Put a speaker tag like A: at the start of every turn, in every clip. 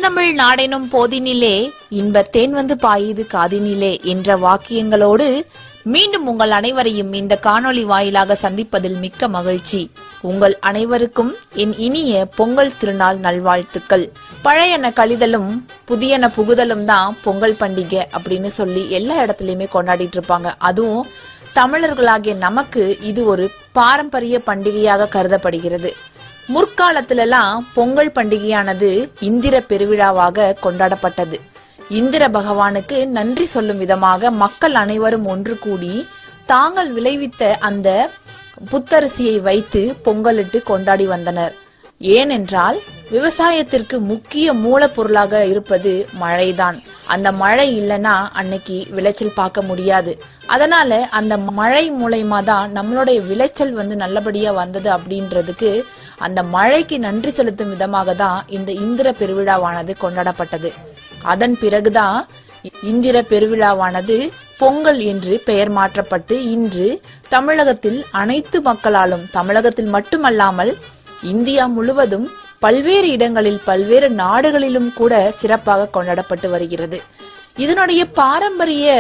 A: செந்தமிழ் நாடெனும் போதினிலே இன்பத்தேன் வந்து பாயுது காதினிலே என்ற வாக்கியங்களோடு மீண்டும் உங்கள் அனைவரையும் இந்த காணொளி வாயிலாக சந்திப்பதில் மிக்க மகிழ்ச்சி உங்கள் அனைவருக்கும் என் இனிய பொங்கல் திருநாள் நல்வாழ்த்துக்கள் பழையன கழிதலும் புதியன புகுதலும் தான் பொங்கல் பண்டிகை அப்படின்னு சொல்லி எல்லா இடத்துலயுமே கொண்டாடிட்டு இருப்பாங்க அதுவும் தமிழர்களாகிய நமக்கு இது ஒரு பாரம்பரிய பண்டிகையாக கருதப்படுகிறது முற்காலத்திலெல்லாம் பொங்கல் பண்டிகையானது இந்திர பெருவிழாவாக கொண்டாடப்பட்டது இந்திர பகவானுக்கு நன்றி சொல்லும் விதமாக மக்கள் அனைவரும் ஒன்று கூடி தாங்கள் விளைவித்த அந்த புத்தரிசியை வைத்து பொங்கலிட்டு கொண்டாடி வந்தனர் ஏனென்றால் விவசாயத்திற்கு முக்கிய மூலப்பொருளாக இருப்பது மழைதான் அந்த மழை இல்லைன்னா அன்னைக்கு விளைச்சல் பார்க்க முடியாது அதனால அந்த மழை மூலயமா தான் நம்மளுடைய விளைச்சல் வந்து நல்லபடியா வந்தது அப்படின்றதுக்கு அந்த மழைக்கு நன்றி செலுத்தும் விதமாக தான் இந்த இந்திர பெருவிழாவானது கொண்டாடப்பட்டது அதன் பிறகுதான் இந்திர பெருவிழாவானது பொங்கல் என்று பெயர் மாற்றப்பட்டு இன்று தமிழகத்தில் அனைத்து மக்களாலும் தமிழகத்தில் மட்டுமல்லாமல் இந்தியா முழுவதும் பல்வேறு இடங்களில் பல்வேறு நாடுகளிலும் கூட சிறப்பாக கொண்டாடப்பட்டு வருகிறது இதனுடைய பாரம்பரிய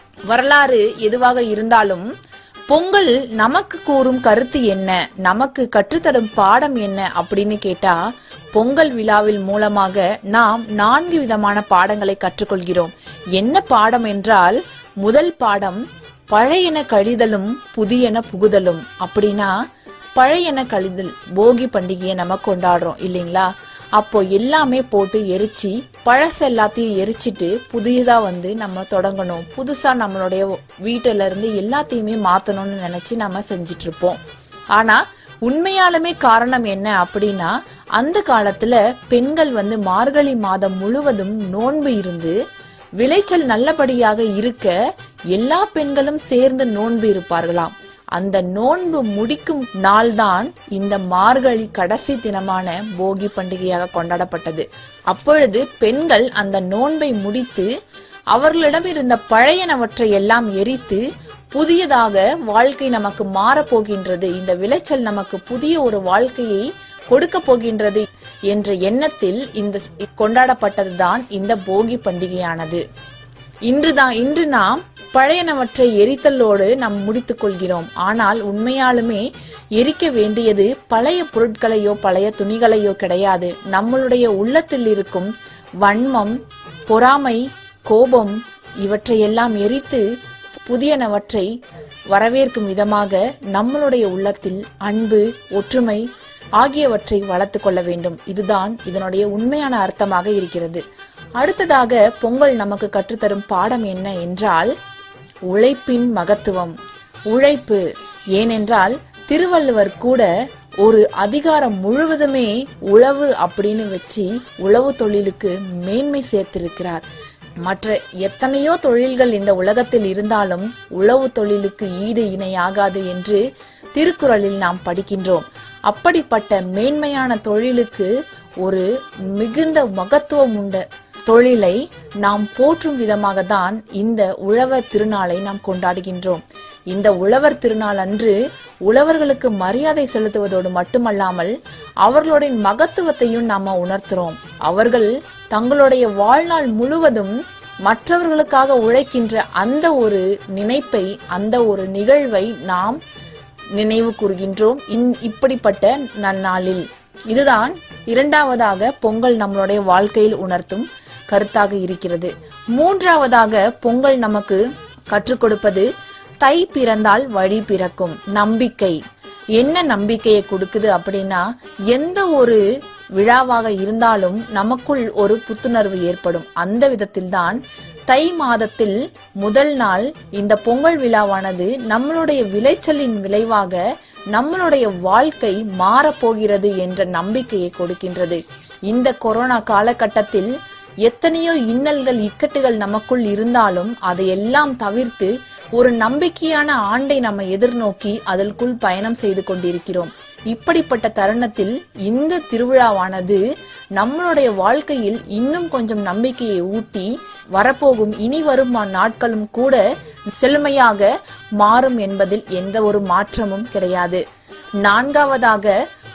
A: வரலாறு எதுவாக இருந்தாலும் பொங்கல் நமக்கு கூறும் கருத்து என்ன நமக்கு கற்றுத்தரும் பாடம் என்ன அப்படின்னு கேட்டா பொங்கல் விழாவில் மூலமாக நாம் நான்கு விதமான பாடங்களை கற்றுக்கொள்கிறோம் என்ன பாடம் என்றால் முதல் பாடம் பழையன கழிதலும் புதியன புகுதலும் அப்படின்னா பழையன கழிதல் போகி பண்டிகையை நம்ம கொண்டாடுறோம் இல்லைங்களா அப்போ எல்லாமே போட்டு எரிச்சு பழசு எல்லாத்தையும் எரிச்சிட்டு புதியதா வந்து நம்ம தொடங்கணும் புதுசா நம்மளுடைய வீட்டில இருந்து எல்லாத்தையுமே மாத்தணும்னு நினைச்சு நம்ம செஞ்சிட்டு இருப்போம் ஆனா உண்மையாலுமே காரணம் என்ன அப்படின்னா அந்த காலத்துல பெண்கள் வந்து மார்கழி மாதம் முழுவதும் நோன்பு இருந்து விளைச்சல் நல்லபடியாக இருக்க எல்லா பெண்களும் சேர்ந்து நோன்பு இருப்பார்களாம் அந்த நோன்பு முடிக்கும் நாள்தான் இந்த மார்கழி கடைசி தினமான போகி பண்டிகையாக கொண்டாடப்பட்டது அப்பொழுது பெண்கள் அந்த நோன்பை முடித்து அவர்களிடம் இருந்த பழையனவற்றை எல்லாம் எரித்து புதியதாக வாழ்க்கை நமக்கு மாறப்போகின்றது இந்த விளைச்சல் நமக்கு புதிய ஒரு வாழ்க்கையை கொடுக்க போகின்றது என்ற எண்ணத்தில் இந்த கொண்டாடப்பட்டதுதான் இந்த போகி பண்டிகையானது இன்றுதான் இன்று நாம் பழையனவற்றை எரித்தலோடு நாம் முடித்துக் கொள்கிறோம் ஆனால் உண்மையாலுமே எரிக்க வேண்டியது பழைய பொருட்களையோ பழைய துணிகளையோ கிடையாது நம்மளுடைய உள்ளத்தில் இருக்கும் வன்மம் பொறாமை கோபம் இவற்றையெல்லாம் எரித்து புதியனவற்றை வரவேற்கும் விதமாக நம்மளுடைய உள்ளத்தில் அன்பு ஒற்றுமை ஆகியவற்றை வளர்த்து கொள்ள வேண்டும் இதுதான் இதனுடைய உண்மையான அர்த்தமாக இருக்கிறது அடுத்ததாக பொங்கல் நமக்கு கற்றுத்தரும் பாடம் என்ன என்றால் உழைப்பின் மகத்துவம் உழைப்பு ஏனென்றால் திருவள்ளுவர் கூட ஒரு அதிகாரம் முழுவதுமே உழவு அப்படின்னு வச்சு உழவு தொழிலுக்கு மேன்மை சேர்த்திருக்கிறார் மற்ற எத்தனையோ தொழில்கள் இந்த உலகத்தில் இருந்தாலும் உழவு தொழிலுக்கு ஈடு இணையாகாது என்று திருக்குறளில் நாம் படிக்கின்றோம் அப்படிப்பட்ட மேன்மையான தொழிலுக்கு ஒரு மிகுந்த மகத்துவம் உண்ட தொழிலை நாம் போற்றும் விதமாக தான் இந்த உழவர் திருநாளை நாம் கொண்டாடுகின்றோம் இந்த உழவர் திருநாள் அன்று உழவர்களுக்கு மரியாதை செலுத்துவதோடு மட்டுமல்லாமல் அவர்களுடைய மகத்துவத்தையும் நாம உணர்த்துறோம் அவர்கள் தங்களுடைய வாழ்நாள் முழுவதும் மற்றவர்களுக்காக உழைக்கின்ற அந்த ஒரு நினைப்பை அந்த ஒரு நிகழ்வை நாம் நினைவு கூறுகின்றோம் இன் இப்படிப்பட்ட நன்னாளில் இதுதான் இரண்டாவதாக பொங்கல் நம்மளுடைய வாழ்க்கையில் உணர்த்தும் கருத்தாக இருக்கிறது மூன்றாவதாக பொங்கல் நமக்கு கற்றுக் கொடுப்பது தை பிறந்தால் வழி பிறக்கும் நம்பிக்கை என்ன நம்பிக்கையை கொடுக்குது அப்படின்னா எந்த ஒரு விழாவாக இருந்தாலும் நமக்குள் ஒரு புத்துணர்வு ஏற்படும் அந்த விதத்தில்தான் தை மாதத்தில் முதல் நாள் இந்த பொங்கல் விழாவானது நம்மளுடைய விளைச்சலின் விளைவாக நம்மளுடைய வாழ்க்கை மாறப்போகிறது என்ற நம்பிக்கையை கொடுக்கின்றது இந்த கொரோனா காலகட்டத்தில் எத்தனையோ இன்னல்கள் இக்கட்டுகள் நமக்குள் இருந்தாலும் அதையெல்லாம் தவிர்த்து ஒரு நம்பிக்கையான ஆண்டை நம்ம எதிர்நோக்கி அதற்குள் பயணம் செய்து கொண்டிருக்கிறோம் இப்படிப்பட்ட தருணத்தில் இந்த திருவிழாவானது நம்மளுடைய வாழ்க்கையில் இன்னும் கொஞ்சம் நம்பிக்கையை ஊட்டி வரப்போகும் இனி வரும் நாட்களும் கூட செழுமையாக மாறும் என்பதில் எந்த ஒரு மாற்றமும் கிடையாது நான்காவதாக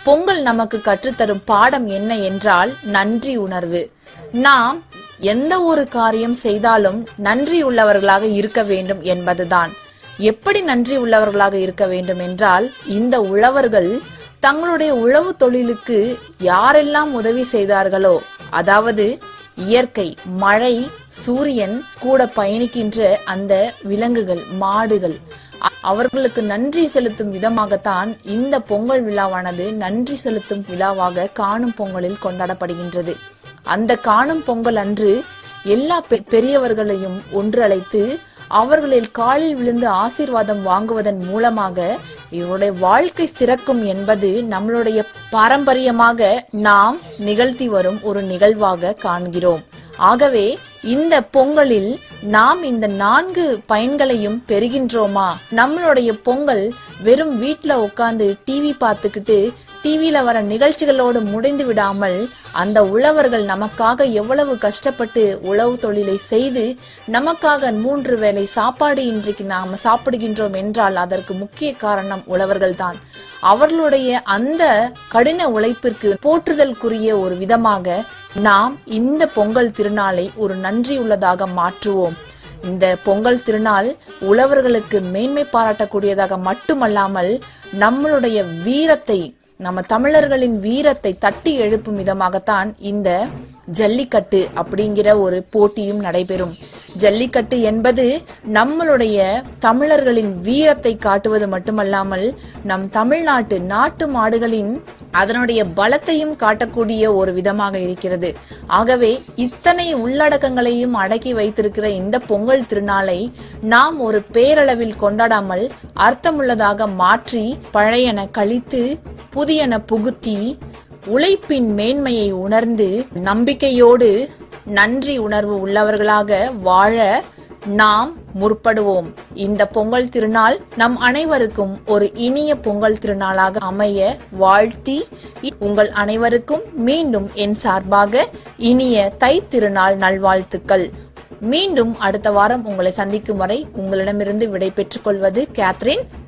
A: பொங்கல் நமக்கு கற்றுத்தரும் பாடம் என்ன என்றால் நன்றி உணர்வு நாம் எந்த ஒரு காரியம் செய்தாலும் நன்றி உள்ளவர்களாக இருக்க வேண்டும் என்பதுதான் எப்படி நன்றி உள்ளவர்களாக இருக்க வேண்டும் என்றால் இந்த உழவர்கள் தங்களுடைய உழவு தொழிலுக்கு யாரெல்லாம் உதவி செய்தார்களோ அதாவது இயற்கை மழை சூரியன் கூட பயணிக்கின்ற அந்த விலங்குகள் மாடுகள் அ- அவர்களுக்கு நன்றி செலுத்தும் விதமாகத்தான் இந்த பொங்கல் விழாவானது நன்றி செலுத்தும் விழாவாக காணும் பொங்கலில் கொண்டாடப்படுகின்றது அந்த காணும் பொங்கல் அன்று எல்லா பெ- பெரியவர்களையும் ஒன்றழைத்து அவர்களில் காலில் விழுந்து ஆசீர்வாதம் வாங்குவதன் மூலமாக இவருடைய வாழ்க்கை சிறக்கும் என்பது நம்மளுடைய பாரம்பரியமாக நாம் நிகழ்த்தி வரும் ஒரு நிகழ்வாக காண்கிறோம் ஆகவே இந்த பொங்கலில் நாம் இந்த நான்கு பயன்களையும் பெறுகின்றோமா நம்மளுடைய பொங்கல் வெறும் வீட்ல உட்கார்ந்து டிவி பார்த்துக்கிட்டு டிவியில வர நிகழ்ச்சிகளோடு முடிந்து விடாமல் அந்த உழவர்கள் நமக்காக எவ்வளவு கஷ்டப்பட்டு உழவு தொழிலை செய்து நமக்காக மூன்று வேளை சாப்பாடு இன்றைக்கு நாம் சாப்பிடுகின்றோம் என்றால் அதற்கு முக்கிய காரணம் உழவர்கள்தான் அவர்களுடைய அந்த கடின உழைப்பிற்கு போற்றுதல்குரிய ஒரு விதமாக நாம் இந்த பொங்கல் திருநாளை ஒரு நன்றியுள்ளதாக மாற்றுவோம் இந்த பொங்கல் திருநாள் உழவர்களுக்கு மேன்மை பாராட்டக்கூடியதாக மட்டுமல்லாமல் நம்மளுடைய வீரத்தை நம்ம தமிழர்களின் வீரத்தை தட்டி எழுப்பும் விதமாகத்தான் இந்த ஜல்லிக்கட்டு அப்படிங்கிற ஒரு போட்டியும் நடைபெறும் ஜல்லிக்கட்டு என்பது நம்மளுடைய தமிழர்களின் வீரத்தை காட்டுவது மட்டுமல்லாமல் நம் தமிழ்நாட்டு நாட்டு மாடுகளின் அதனுடைய பலத்தையும் காட்டக்கூடிய ஒரு விதமாக இருக்கிறது ஆகவே இத்தனை உள்ளடக்கங்களையும் அடக்கி வைத்திருக்கிற இந்த பொங்கல் திருநாளை நாம் ஒரு பேரளவில் கொண்டாடாமல் அர்த்தமுள்ளதாக மாற்றி பழையன கழித்து புதியன புகுத்தி உழைப்பின் மேன்மையை உணர்ந்து நம்பிக்கையோடு நன்றி உணர்வு உள்ளவர்களாக வாழ நாம் முற்படுவோம் இந்த பொங்கல் திருநாள் நம் அனைவருக்கும் ஒரு இனிய பொங்கல் திருநாளாக அமைய வாழ்த்தி உங்கள் அனைவருக்கும் மீண்டும் என் சார்பாக இனிய தை திருநாள் நல்வாழ்த்துக்கள் மீண்டும் அடுத்த வாரம் உங்களை சந்திக்கும் வரை உங்களிடமிருந்து விடை பெற்றுக் கொள்வது கேத்ரின்